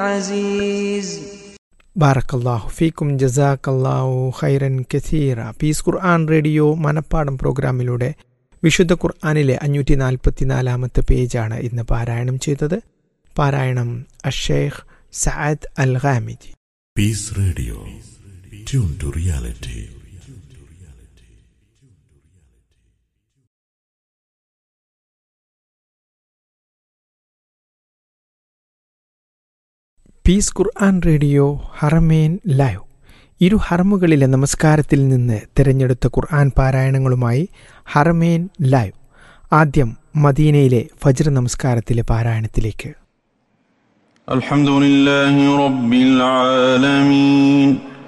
عزيز ബാറക്കല്ലാഹു ഫീക്കും ജസാക്കല്ലാഹു ഖൈറൻ കസീറ പീസ് ഖുർആൻ റേഡിയോ മനപ്പാടം പ്രോഗ്രാമിലൂടെ വിശുദ്ധ ഖുർആാനിലെ അഞ്ഞൂറ്റി നാൽപ്പത്തിനാലാമത്തെ പേജാണ് ഇന്ന് പാരായണം ചെയ്തത് പാരായണം അഷേഖ് Saad Al Ghamidi Peace Radio. Tune to reality. Peace Quran Radio Haramain live ഇരു ഹറമുകളിലെ നമസ്കാരത്തിൽ നിന്ന് തിരഞ്ഞെടുത്ത ഖുർആൻ പാരായണങ്ങളുമായി ഹറമേൻ ലൈവ് ആദ്യം മദീനയിലെ ഫജ്ർ നമസ്കാരത്തിലെ പാരായണത്തിലേക്ക് الحمد لله رب العالمين